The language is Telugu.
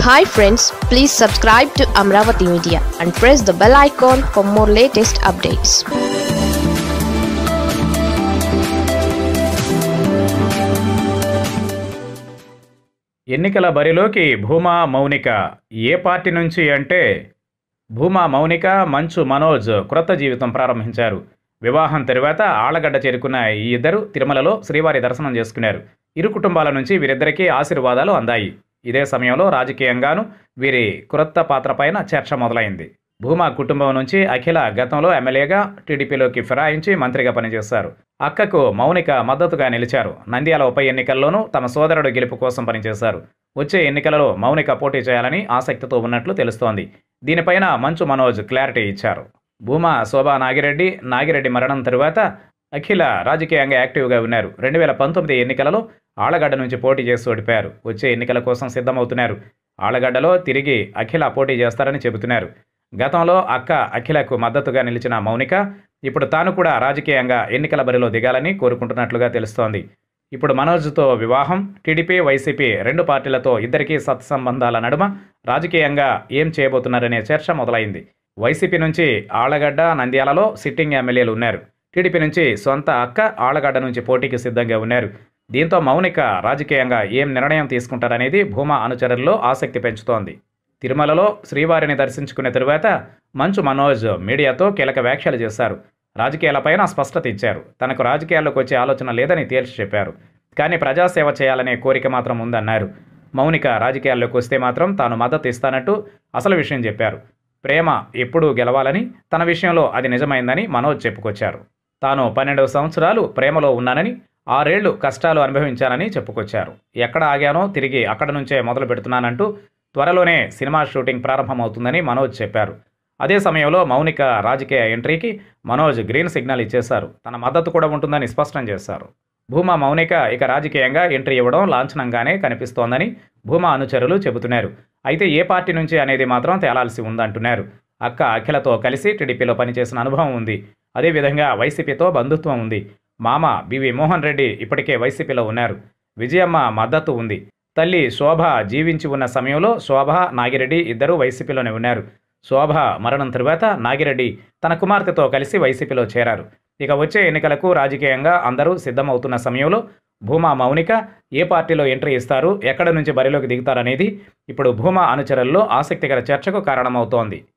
hi friends please subscribe to Amaravati media and press the bell icon for more latest updates ఎన్నికల బరిలోకి భూమా మౌనిక ఏ పార్టీ నుంచి అంటే భూమా మౌనిక మంచు మనోజ్ క్రొత్త జీవితం ప్రారంభించారు వివాహం తరువాత ఆళ్లగడ్డ చేరుకున్న ఈ ఇద్దరు తిరుమలలో శ్రీవారి దర్శనం చేసుకున్నారు ఇరు కుటుంబాల నుంచి వీరిద్దరికీ ఆశీర్వాదాలు అందాయి ఇదే సమయంలో రాజకీయంగాను వీరి క్రొత్త పాత్రపైన చర్చ మొదలైంది భూమా కుటుంబం నుంచి అఖిల గతంలో ఎమ్మెల్యేగా టీడీపీలోకి ఫిరాయించి మంత్రిగా పనిచేశారు అక్కకు మౌనిక మద్దతుగా నిలిచారు నంద్యాల ఉప ఎన్నికల్లోనూ తమ సోదరుడు గెలుపు కోసం పనిచేశారు వచ్చే ఎన్నికలలో మౌనిక పోటీ చేయాలని ఆసక్తితో ఉన్నట్లు తెలుస్తోంది దీనిపైన మంచు మనోజ్ క్లారిటీ ఇచ్చారు భూమా శోభా నాగిరెడ్డి నాగిరెడ్డి మరణం తరువాత అఖిల రాజకీయంగా యాక్టివ్గా ఉన్నారు రెండు వేల పంతొమ్మిది ఎన్నికలలో ఆళ్లగడ్డ నుంచి పోటీ చేసి ఓడిపారు వచ్చే ఎన్నికల కోసం సిద్ధమవుతున్నారు ఆళ్లగడ్డలో తిరిగి అఖిల పోటీ చేస్తారని చెబుతున్నారు గతంలో అక్క అఖిలకు మద్దతుగా నిలిచిన మౌనిక ఇప్పుడు తాను కూడా రాజకీయంగా ఎన్నికల బరిలో దిగాలని కోరుకుంటున్నట్లుగా తెలుస్తోంది ఇప్పుడు మనోజ్తో వివాహం టీడీపీ వైసీపీ రెండు పార్టీలతో ఇద్దరికీ సత్సంబంధాల నడుమ రాజకీయంగా ఏం చేయబోతున్నారనే చర్చ మొదలైంది వైసీపీ నుంచి ఆళ్లగడ్డ నంద్యాలలో సిట్టింగ్ ఎమ్మెల్యేలు ఉన్నారు టీడీపీ నుంచి సొంత అక్క ఆళ్లగడ్డ నుంచి పోటీకి సిద్ధంగా ఉన్నారు దీంతో మౌనిక రాజకీయంగా ఏం నిర్ణయం తీసుకుంటారనేది భూమా అనుచరుల్లో ఆసక్తి పెంచుతోంది తిరుమలలో శ్రీవారిని దర్శించుకున్న తరువాత మంచు మనోజ్ మీడియాతో కీలక వ్యాఖ్యలు చేశారు రాజకీయాలపైన స్పష్టత ఇచ్చారు తనకు రాజకీయాల్లోకి వచ్చే ఆలోచన లేదని తేల్చి చెప్పారు కానీ ప్రజాసేవ చేయాలనే కోరిక మాత్రం ఉందన్నారు మౌనిక రాజకీయాల్లోకి వస్తే మాత్రం తాను మద్దతు ఇస్తానంటూ అసలు విషయం చెప్పారు ప్రేమ ఎప్పుడూ గెలవాలని తన విషయంలో అది నిజమైందని మనోజ్ చెప్పుకొచ్చారు తాను పన్నెండు సంవత్సరాలు ప్రేమలో ఉన్నానని ఆరేళ్లు కష్టాలు అనుభవించానని చెప్పుకొచ్చారు ఎక్కడ ఆగానో తిరిగి అక్కడ నుంచే మొదలు పెడుతున్నానంటూ త్వరలోనే సినిమా షూటింగ్ ప్రారంభమవుతుందని మనోజ్ చెప్పారు అదే సమయంలో మౌనిక రాజకీయ ఎంట్రీకి మనోజ్ గ్రీన్ సిగ్నల్ ఇచ్చేశారు తన మద్దతు కూడా ఉంటుందని స్పష్టం చేశారు భూమా మౌనిక ఇక రాజకీయంగా ఎంట్రీ ఇవ్వడం లాంఛనంగానే కనిపిస్తోందని భూమా అనుచరులు చెబుతున్నారు అయితే ఏ పార్టీ నుంచి అనేది మాత్రం తేలాల్సి ఉందంటున్నారు అక్క అఖిలతో కలిసి టీడీపీలో పనిచేసిన అనుభవం ఉంది అదేవిధంగా వైసీపీతో బంధుత్వం ఉంది మామ బివి మోహన్ రెడ్డి ఇప్పటికే వైసీపీలో ఉన్నారు విజయమ్మ మద్దతు ఉంది తల్లి శోభ జీవించి ఉన్న సమయంలో శోభ నాగిరెడ్డి ఇద్దరూ వైసీపీలోనే ఉన్నారు శోభ మరణం తరువాత నాగిరెడ్డి తన కుమార్తెతో కలిసి వైసీపీలో చేరారు ఇక వచ్చే ఎన్నికలకు రాజకీయంగా అందరూ సిద్ధమవుతున్న సమయంలో భూమా మౌనిక ఏ పార్టీలో ఎంట్రీ ఇస్తారు ఎక్కడ నుంచి బరిలోకి దిగుతారనేది ఇప్పుడు భూమా అనుచరుల్లో ఆసక్తికర చర్చకు కారణమవుతోంది